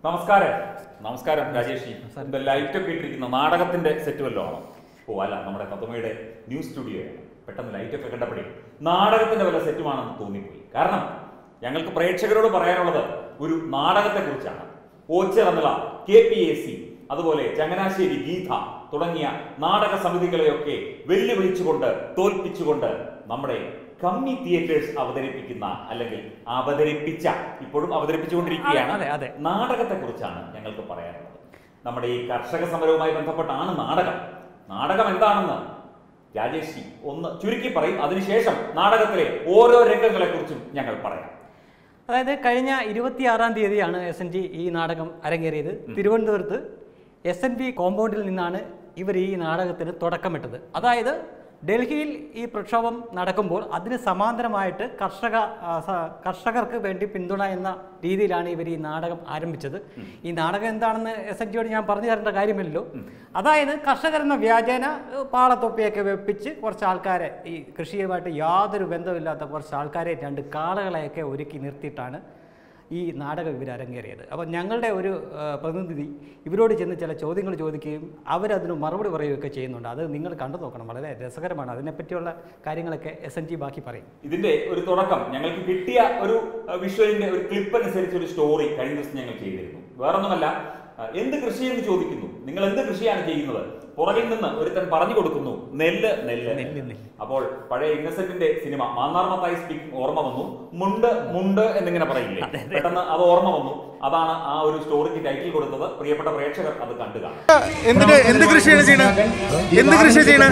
നമസ്കാരം നമസ്കാരം രാജേഷ് എന്താ ലൈറ്റ് ഒക്കെ ഇട്ടിരിക്കുന്ന നാടകത്തിന്റെ സെറ്റ് വല്ലതും ആണോ ഓ അല്ല നമ്മുടെ കത്തുമയുടെ ന്യൂസ് സ്റ്റുഡിയോയാണ് പെട്ടെന്ന് ലൈറ്റ് ഒക്കെ കണ്ടപ്പോഴേ നാടകത്തിന്റെ വല്ല സെറ്റുമാണെന്ന് തോന്നിപ്പോയി കാരണം ഞങ്ങൾക്ക് പ്രേക്ഷകരോട് പറയാനുള്ളത് ഒരു നാടകത്തെ കുറിച്ചാണ് ഓച്ചിറന്നിള കെ പി എ സി അതുപോലെ ചങ്ങനാശ്ശേരി ഗീത തുടങ്ങിയ നാടക സമിതികളെയൊക്കെ വെല്ലുവിളിച്ചുകൊണ്ട് തോൽപ്പിച്ചുകൊണ്ട് നമ്മുടെ കമ്മി തിയേറ്റേഴ്സ് അവതരിപ്പിക്കുന്ന അല്ലെങ്കിൽ അവതരിപ്പിച്ച ഇപ്പോഴും അവതരിപ്പിച്ചുകൊണ്ടിരിക്കുകയാണ് അതെ, അതെ. നാടകത്തെ കുറിച്ചാണ് ഞങ്ങൾക്ക് പറയാനുള്ളത് നമ്മുടെ ഈ കർഷക സമരവുമായി ബന്ധപ്പെട്ടാണ് നാടകം നാടകം എന്താണെന്ന് രാജേഷ് ജി ഒന്ന് ചുരുക്കി പറയും അതിനുശേഷം നാടകത്തിലെ ഓരോ രംഗങ്ങളെ കുറിച്ചും ഞങ്ങൾ പറയാം അതായത് കഴിഞ്ഞ ഇരുപത്തിയാറാം തീയതിയാണ് എസ് എൻ ജി ഈ നാടകം അരങ്ങേറിയത് തിരുവനന്തപുരത്ത് എസ് എൻ പി കോമ്പൗണ്ടിൽ നിന്നാണ് ഇവർ ഈ നാടകത്തിന് തുടക്കമിട്ടത് അതായത് ഡൽഹിയിൽ ഈ പ്രക്ഷോഭം നടക്കുമ്പോൾ അതിന് സമാന്തരമായിട്ട് കർഷക ആ, സ- കർഷകർക്ക് വേണ്ടി പിന്തുണ എന്ന രീതിയിലാണ് ഇവർ ഈ നാടകം ആരംഭിച്ചത് ഈ നാടകം എന്താണെന്ന് എസ് എൻ ജിയോട് ഞാൻ പറഞ്ഞു തരേണ്ട കാര്യമില്ലല്ലോ അതായത് കർഷകർ എന്ന വ്യാജേന ഏഹ്, പാളത്തൊപ്പിയൊക്കെ വെപ്പിച്ച് കുറച്ച് ആൾക്കാരെ ഈ കൃഷിയുമായിട്ട് യാതൊരു ബന്ധമില്ലാത്ത കുറച്ച് ആൾക്കാരെ രണ്ട് കാളകളെയൊക്കെ ഒരുക്കി നിർത്തിയിട്ടാണ് ഈ നാടകം ഇവർ അരങ്ങേറിയത് അപ്പം ഞങ്ങളുടെ ഒരു ആ, പ്രതിനിധി ഇവരോട് ചെന്ന് ചില ചോദ്യങ്ങൾ ചോദിക്കുകയും അവരതിന് മറുപടി പറയുകയൊക്കെ ചെയ്യുന്നുണ്ട് അത് നിങ്ങൾ കണ്ടു നോക്കണം വളരെ രസകരമാണ് അതിനെപ്പറ്റിയുള്ള കാര്യങ്ങളൊക്കെ എസ് എൻ ജി ബാക്കി പറയും ഇതിന്റെ ഒരു തുടക്കം ഞങ്ങൾക്ക് കിട്ടിയ ഒരു അഹ്, വിഷ്വലിന്റെ ഒരു ക്ലിപ്പ് അനുസരിച്ച് ഒരു സ്റ്റോറി കഴിഞ്ഞ ദിവസം ഞങ്ങൾ ചെയ്തിരുന്നു വേറൊന്നുമല്ല അഹ്, എന്ത് കൃഷി എന്ന് ചോദിക്കുന്നു നിങ്ങൾ എന്ത് കൃഷിയാണ് ചെയ്യുന്നത് പുറകിൽ നിന്ന് ഒരുത്തൻ പറഞ്ഞു കൊടുക്കുന്നു നെല്ല് നെല്ല് നെല്ല്, നെല്ല്. അപ്പോൾ പഴയ ഇന്നസെന്റിന്റെ സിനിമ മാന്നാർ മത്തായി സ്പീക്കിംഗ് ഓർമ്മ വന്നു മുണ്ട് മുണ്ട് എന്നിങ്ങനെ പറയില്ലേ പെട്ടെന്ന് അത് ഓർമ്മ വന്നു അതാണ് ആ ഒരു സ്റ്റോറിക്ക് ടൈറ്റിൽ കൊടുത്തത് പ്രിയപ്പെട്ട പ്രേക്ഷകർ അത് കണ്ടു കാണും എന്തിട്ട് എന്ത് കൃഷിയാണ് ചെയ്യണേ എന്ത് കൃഷിയാണ് ചെയ്യണേ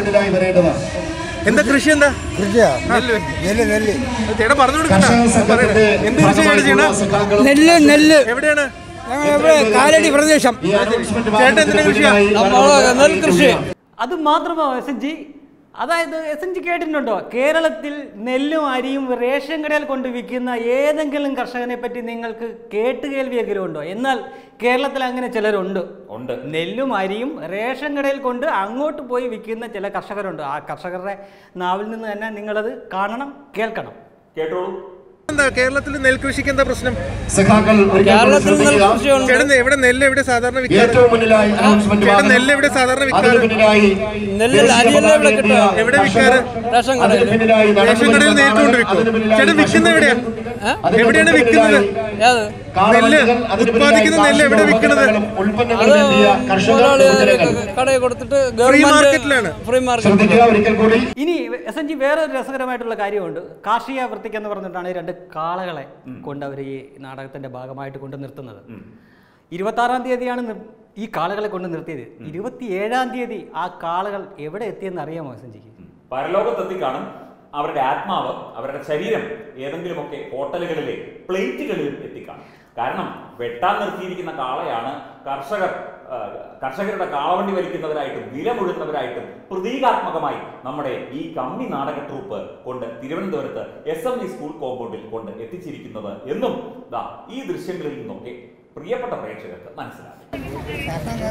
എന്താ കൃഷി എന്താ കൃഷിയാ നെല്ല് നെല്ല് ചേട്ടാ പറഞ്ഞു കൊടുക്കണ്ട പറയട്ടെ. എന്ത് കൃഷിയാണ് ചെയ്യണേ നെല്ല് നെല്ല് എവിടെയാണ് ഞങ്ങൾ ഇവിടെ കാലടി പ്രദേശം ചേട്ടൻ എന്തിനാ കൃഷിയാ നെൽകൃഷി അത് മാത്രമോ എസ് എൻ ജി അതായത് എസ് എൻ ജി കേട്ടിട്ടുണ്ടോ കേരളത്തിൽ നെല്ലും അരിയും റേഷൻ കടയിൽ കൊണ്ട് വിൽക്കുന്ന ഏതെങ്കിലും കർഷകനെ പറ്റി നിങ്ങൾക്ക് കേട്ടുകേൾവിയെങ്കിലും ഉണ്ടോ എന്നാൽ കേരളത്തിൽ അങ്ങനെ ചിലരുണ്ട് ഉണ്ട് നെല്ലും അരിയും റേഷൻ കടയിൽ കൊണ്ട് അങ്ങോട്ട് പോയി വിൽക്കുന്ന ചില കർഷകരുണ്ട് ആ കർഷകരുടെ നാവിൽ നിന്ന് തന്നെ നിങ്ങളത് കാണണം കേൾക്കണം കേട്ടോളൂ എന്താ കേരളത്തിൽ നെൽകൃഷിക്ക് എന്താ പ്രശ്നം സഖാക്കൾ കേരളത്തിൽ നെൽകൃഷിയുണ്ട് ചേട്ടൻ എവിടെ നെല്ല് എവിടെ സാധാരണ വിൽക്കാറ് ഏറ്റവും മുന്നിലായി അനൗൺസ്മെന്റ് ചേട്ടൻ നെല്ല് എവിടെ സാധാരണ അതിന് വിൽക്കാറ് പിന്നിലായി നെല്ലിൽ അരിയെല്ലാം ഇവിടെ കിട്ടുക എവിടെ വിൽക്കാറ് റേഷൻ അതിന് കടയിൽ പിന്നിലായി റേഷൻ കടയിൽ നേരിട്ട് കൊണ്ട് വിൽക്കും അതിന് പിന്നിലായി ചേട്ടൻ വിൽക്കുന്ന എവിടെയാ അതിന് എവിടെയാണ് വിൽക്കുന്നത് ഏത് നെല്ല് കാളവണ്ടികൾ, അതിന് ഉത്പാദിക്കുന്ന പിന്നിലായി നെല്ല് എവിടെ കാർഷിക വിൽക്കുന്നത് ഉപകരണങ്ങളും ഉൽപ്പന്നങ്ങളും അത് എത്തിയ കർഷക മുതലാളി യുവജനങ്ങൾ. കടയിൽ കൊടുത്തിട്ട് മാർക്കറ്റിലാണ്. ഫ്രീ മാർക്കറ്റ് ശ്രദ്ധിക്കുക ഒരിക്കൽ കൂടി ഇനി എസ് എൻ ജി വേറെ ഒരു രസകരമായിട്ടുള്ള കാര്യമുണ്ട് കാർഷിക വൃത്തിക്ക് എന്ന് പറഞ്ഞിട്ടാണ് ഈ രണ്ട് കാളകളെ കൊണ്ട് അവർ ഈ നാടകത്തിന്റെ ഭാഗമായിട്ട് കൊണ്ട് നിർത്തുന്നത് ഇരുപത്താറാം തീയതിയാണ് നിർ- ഈ കാളകളെ കൊണ്ട് നിർത്തിയത് ഇരുപത്തിയേഴാം തീയതി ആ കാളകൾ എവിടെ എത്തിയെന്ന് അറിയാമോ എസ് എൻ ജിക്ക് പരലോകത്തെത്തി കാണും അവരുടെ ആത്മാവ് അവരുടെ ശരീരം ഏതെങ്കിലുമൊക്കെ ഹോട്ടലുകളിലെ പ്ലേറ്റുകളിലും എത്തിക്കാണും കാരണം വെട്ടാൻ നിർത്തിയിരിക്കുന്ന കാളയാണ് കർഷകർ ആ, കർഷകരുടെ കാളവണ്ടി വലിക്കുന്നവരായിട്ടും വില മുഴുന്നവരായിട്ടും പ്രതീകാത്മകമായി നമ്മുടെ ഈ കമ്മി നാടക ട്രൂപ്പ് കൊണ്ട് തിരുവനന്തപുരത്ത് എസ് എം ജി സ്കൂൾ കോമ്പൗണ്ടിൽ കൊണ്ട് എത്തിച്ചിരിക്കുന്നത് എന്നും ദാ ഈ ദൃശ്യങ്ങളിൽ നിന്നൊക്കെ പ്രിയപ്പെട്ട പ്രേക്ഷകർക്ക് മനസ്സിലാക്കി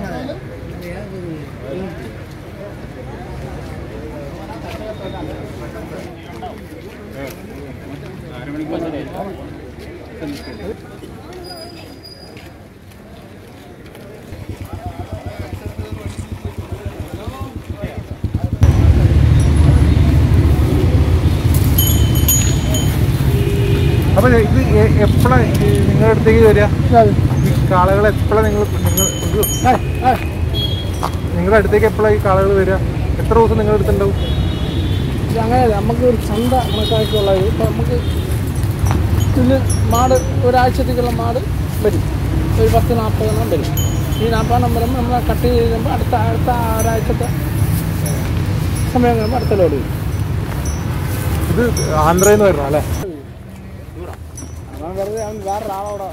അപ്പൊ ഇത് എപ്പോഴാ നിങ്ങളുടെ അടുത്തേക്ക് വരിക ഈ കാളകൾ എപ്പോഴാ നിങ്ങൾ നിങ്ങൾ നിങ്ങളുടെ അടുത്തേക്ക് എപ്പോഴാണ് ഈ കാളകൾ വരിക എത്ര ദിവസം നിങ്ങളുടെ അടുത്തുണ്ടാവും അങ്ങനെ നമുക്ക് ഒരു ചന്ത കണക്കാക്കിയുള്ളത് ഇപ്പം നമുക്ക് ഇതിന് മാട് ഒരാഴ്ചത്തേക്കുള്ള മാട് വരും ഒരു പത്ത് നാൽപ്പതെണ്ണം വരും ഈ നാൽപ്പതെണ്ണം വരുമ്പോൾ നമ്മൾ കട്ട് ചെയ്ത് കഴിയുമ്പോൾ അടുത്ത അടുത്ത ഒരാഴ്ചത്തെ സമയം കഴിയുമ്പോൾ അടുത്ത ലോഡ് വരും ഇത് ആന്ധ്രയിൽ നിന്ന് വരണം അല്ലേ അതാണ് വെറുതെ അവൻ വേറൊരാളോടെ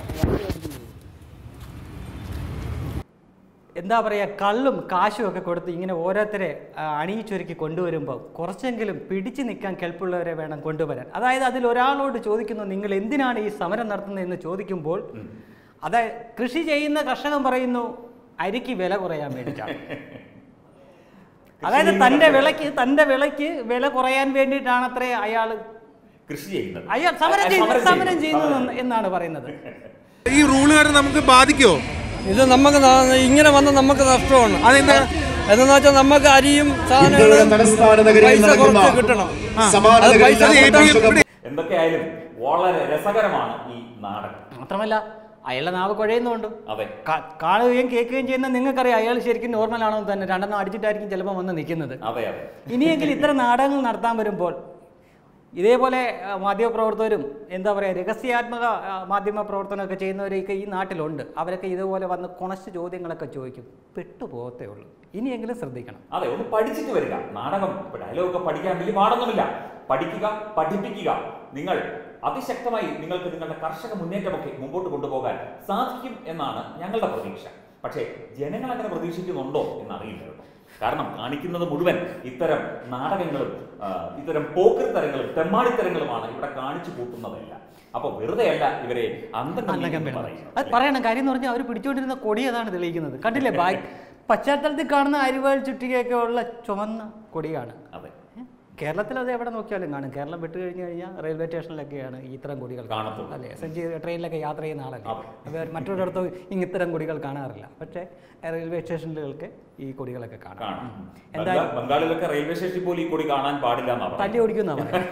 എന്താ പറയുക കള്ളും കാശും ഒക്കെ കൊടുത്ത് ഇങ്ങനെ ഓരോരുത്തരെ ആ, അണിയിച്ചൊരുക്കി കൊണ്ടുവരുമ്പോൾ കുറച്ചെങ്കിലും പിടിച്ചു നിൽക്കാൻ കെൽപ്പുള്ളവരെ വേണം കൊണ്ടുവരാൻ അതായത് അതിൽ ഒരാളോട് ചോദിക്കുന്നു നിങ്ങൾ എന്തിനാണ് ഈ സമരം നടത്തുന്നത് എന്ന് ചോദിക്കുമ്പോൾ അതായത് കൃഷി ചെയ്യുന്ന കർഷകൻ പറയുന്നു അരിക്ക് വില കുറയാൻ വേണ്ടിയിട്ടാണ് അതായത് തൻ്റെ വിളയ്ക്ക് തൻ്റെ വിളയ്ക്ക് വില കുറയാൻ വേണ്ടിയിട്ടാണ് അത്രേ അയാൾ കൃഷി ചെയ്യുന്നത് അയാൾ സമരം ആ, ചെയ്യുന്നത് സമരം ചെയ്യുന്നത്. ചെയ്യുന്നത് എന്നാണ് പറയുന്നത് ഈ റൂള് കാരണം നമുക്ക് ബാധിക്കുമോ ഇത് നമുക്ക് ന- ഇങ്ങനെ വന്ന നമുക്ക് നഷ്ടമാണ് അതെന്താ? എന്തെന്ന് വെച്ചാൽ നമുക്ക് അരിയും ഇന്ത്യയുടെ സാധനങ്ങളും തലസ്ഥാന നഗരിയിൽ പൈസ നടക്കുന്ന കുറച്ച് കിട്ടണം സമാന അത് പൈസ നഗരിയിൽ കൂട്ടാൻ കർഷക എന്തൊക്കെയായാലും വളരെ രസകരമാണ് ഈ നാടകം മാത്രമല്ല അയാളുടെ നാവ് കുഴയുന്നുണ്ട് അതെ കാ- കാണുകയും കേൾക്കുകയും ചെയ്യുന്ന നിങ്ങൾക്കറിയാം അയാൾ ശരിക്കും നോർമൽ ആണോ എന്ന് തന്നെ രണ്ടെണ്ണം അടിച്ചിട്ടായിരിക്കും ചിലപ്പോൾ വന്ന് നിൽക്കുന്നത് അതെ അതെ ഇനിയെങ്കിലും ഇത്തരം നാടകങ്ങൾ നടത്താൻ വരുമ്പോൾ ഇതേപോലെ ആ, മാധ്യമപ്രവർത്തകരും എന്താ പറയുക രഹസ്യാത്മക ആ, മാധ്യമ പ്രവർത്തനമൊക്കെ ചെയ്യുന്നവരൊക്കെ ഈ നാട്ടിലുണ്ട് അവരൊക്കെ ഇതുപോലെ വന്ന് കുണച്ച് ചോദ്യങ്ങളൊക്കെ ചോദിക്കും പെട്ടുപോകത്തേ ഉള്ളൂ ഇനിയെങ്കിലും ശ്രദ്ധിക്കണം അതെ ഒന്ന് പഠിച്ചിട്ട് വരിക നാടകം ഇപ്പൊ ഡയലോഗൊക്കെ പഠിക്കാൻ വലിയ പാടൊന്നുമില്ല പഠിക്കുക പഠിപ്പിക്കുക നിങ്ങൾ അതിശക്തമായി നിങ്ങൾക്ക് നിങ്ങളുടെ കർഷക മുന്നേറ്റമൊക്കെ മുമ്പോട്ട് കൊണ്ടുപോകാൻ സാധിക്കും എന്നാണ് ഞങ്ങളുടെ പ്രതീക്ഷ പക്ഷേ ജനങ്ങൾ അങ്ങനെ പ്രതീക്ഷിക്കുന്നുണ്ടോ എന്നറിയില്ല കേട്ടോ കാരണം കാണിക്കുന്നത് മുഴുവൻ ഇത്തരം നാടകങ്ങളും ആ, ഇത്തരം പോക്കൃത്തരങ്ങളും തെമ്മാടിത്തരങ്ങളുമാണ് ഇവിടെ കാണിച്ചു കൂട്ടുന്നതല്ല അപ്പൊ വെറുതെ അല്ല ഇവരെ അന്തം അന്നകം വേണം പറയുന്നത് അത് പറയണം കാര്യം എന്ന് പറഞ്ഞാൽ അവർ പിടിച്ചുകൊണ്ടിരുന്ന കൊടി അതാണ് തെളിയിക്കുന്നത് കണ്ടില്ലേ ബാഗ് പശ്ചാത്തലത്തിൽ കാണുന്ന അരിവാൾ ചുറ്റികയൊക്കെ ഉള്ള ചുവന്ന കൊടിയാണ് അതെ ഏ? കേരളത്തിൽ അത് എവിടെ നോക്കിയാലും കാണും കേരളം വിട്ട് കഴിഞ്ഞ് കഴിഞ്ഞാൽ റെയിൽവേ സ്റ്റേഷനിലൊക്കെയാണ് ഈ ഇത്തരം കൊടികൾ കാണത്തുള്ളൂ. അല്ലേ എസ് എൻ ജി ട്രെയിനിലൊക്കെ യാത്ര ചെയ്യുന്ന ആളല്ലേ അതെ. അവർ മറ്റൊരിടത്തും ഇങ്ങ് ഇത്തരം കൊടികൾ കാണാറില്ല പക്ഷേ റെയിൽവേ സ്റ്റേഷനുകൾക്ക് ഈ കൊടികളൊക്കെ കാണാം കാണാം ഉം. ബംഗാ- എന്തായാലും ബംഗാളിലൊക്കെ റെയിൽവേ സ്റ്റേഷനിൽ പോലും ഈ കൊടി കാണാൻ പാടില്ല എന്നാ തല്ലി ഓടിക്കുന്ന പറയാം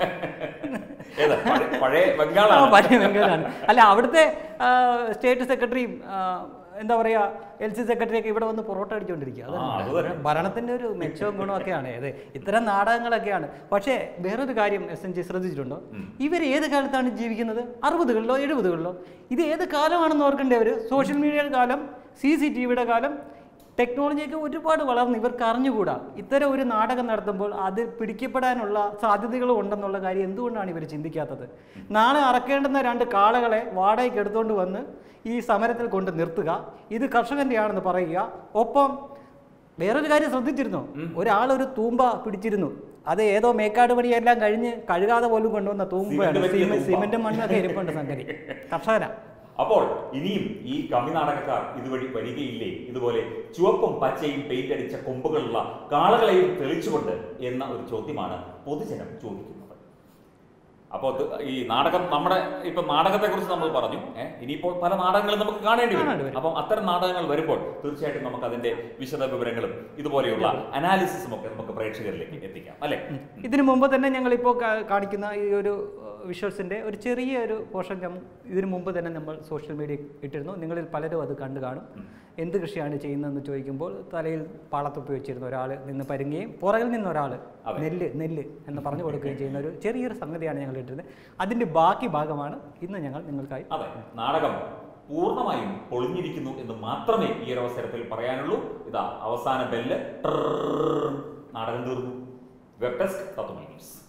ഏതാ പഴയ- പഴയ ആ, ബംഗാളാണ് പഴയ ബംഗാളാണ് അല്ല അവിടുത്തെ ആ, സ്റ്റേറ്റ് സെക്രട്ടറിയും ആ, എന്താ പറയാ എൽ സി സെക്രട്ടറി ഒക്കെ ഇവിടെ വന്ന് പൊറോട്ട അടിച്ചുകൊണ്ടിരിക്കുക ആ, അത് അതാണ് തന്നെ. ഭരണത്തിന്റെ ഒരു മെച്ചവും ഗുണമൊക്കെയാണ് ഇത് ഇത്തരം നാടകങ്ങളൊക്കെയാണ് പക്ഷേ വേറൊരു കാര്യം എസ് എൻ ജി ശ്രദ്ധിച്ചിട്ടുണ്ടോ ഇവർ ഏത് കാലത്താണ് ജീവിക്കുന്നത് അറുപതുകളിലോ എഴുപതുകളിലോ ഇത് ഏത് കാലമാണെന്ന് ഓർക്കേണ്ടേ അവർ സോഷ്യൽ മീഡിയയുടെ കാലം സി സി ടി വിയുടെ കാലം ടെക്നോളജിയൊക്കെ ഒരുപാട് വളർന്നു ഇവർക്ക് അറിഞ്ഞുകൂടാ ഇത്തരം ഒരു നാടകം നടത്തുമ്പോൾ അത് പിടിക്കപ്പെടാനുള്ള സാധ്യതകളും ഉണ്ടെന്നുള്ള കാര്യം എന്തുകൊണ്ടാണ് ഇവർ ചിന്തിക്കാത്തത് നാളെ അറക്കേണ്ടുന്ന രണ്ട് കാളകളെ വാടകയ്ക്ക് എടുത്തുകൊണ്ട് വന്ന് ഈ സമരത്തിൽ കൊണ്ട് നിർത്തുക ഇത് കർഷകൻ്റെയാണെന്ന് പറയുക ഒപ്പം വേറൊരു കാര്യം ശ്രദ്ധിച്ചിരുന്നോ ഒരാൾ ഒരു തൂമ്പ പിടിച്ചിരുന്നു അത് ഏതോ മേക്കാട് പണിയെല്ലാം കഴിഞ്ഞ് കഴുകാതെ പോലും കൊണ്ടുവന്ന തൂമ്പയാണ് സിമന്റ് വെച്ച സിമ- തൂമ്പ. സിമന്റും മണ്ണൊക്കെ ഇരിപ്പുണ്ട് സംഗതി കർഷകരാ അപ്പോൾ ഇനിയും ഈ കമ്മി നാടകക്കാർ ഇതുവഴി വരികയില്ലേ ഇതുപോലെ ചുവപ്പും പച്ചയും പെയിന്റ് അടിച്ച കൊമ്പുകളുള്ള കാളകളെയും തെളിച്ചുകൊണ്ട് എന്ന ഒരു ചോദ്യമാണ് പൊതുജനം ചോദിക്കുന്നത് അപ്പോൾ ഇത് ഈ നാടകം നമ്മുടെ ഇപ്പൊ നാടകത്തെ കുറിച്ച് നമ്മൾ പറഞ്ഞു ഏഹ് ഇനിയിപ്പോൾ പല നാടകങ്ങളും നമുക്ക് കാണേണ്ടി കാണേണ്ടി വരും വരും. അപ്പം അത്തരം നാടകങ്ങൾ വരുമ്പോൾ തീർച്ചയായിട്ടും നമുക്ക് അതിന്റെ വിശദ വിവരങ്ങളും ഇതുപോലെയുള്ള അനാലിസിസും ഒക്കെ നമുക്ക് പ്രേക്ഷകരിലേക്ക് എത്തിക്കാം അല്ലെ ഇതിനു മുമ്പ് തന്നെ ഞങ്ങളിപ്പോൾ കാ- കാണിക്കുന്ന ഈ ഒരു വിഷ്വൽസിൻ്റെ ഒരു ചെറിയ ഒരു പോർഷൻ ഇതിനു മുമ്പ് തന്നെ നമ്മൾ സോഷ്യൽ മീഡിയ ഇട്ടിരുന്നു നിങ്ങളിൽ പലരും അത് കണ്ടു കാണും എന്ത് കൃഷിയാണ് ചെയ്യുന്നതെന്ന് ചോദിക്കുമ്പോൾ തലയിൽ പാളത്തൊപ്പി വെച്ചിരുന്ന ഒരാൾ നിന്ന് പരുങ്ങുകയും പുറകിൽ നിന്ന് ഒരാൾ അതെ. നെല്ല് നെല്ല് എന്ന് പറഞ്ഞു കൊടുക്കുകയും ചെയ്യുന്ന ഒരു ചെറിയൊരു സംഗതിയാണ് ഞങ്ങൾ ഇട്ടിരുന്നത് അതിൻ്റെ ബാക്കി ഭാഗമാണ് ഇന്ന് ഞങ്ങൾ നിങ്ങൾക്കായി അതെ നാടകം പൂർണ്ണമായും പൊളിഞ്ഞിരിക്കുന്നു എന്ന് മാത്രമേ ഈ ഒരു അവസരത്തിൽ പറയാനുള്ളൂ ഇതാ അവസാന ബെല്ല് ട്രർ. നാടകം തീർന്നു വെബ് ഡെസ്ക് തത്വമൈ ന്യൂസ്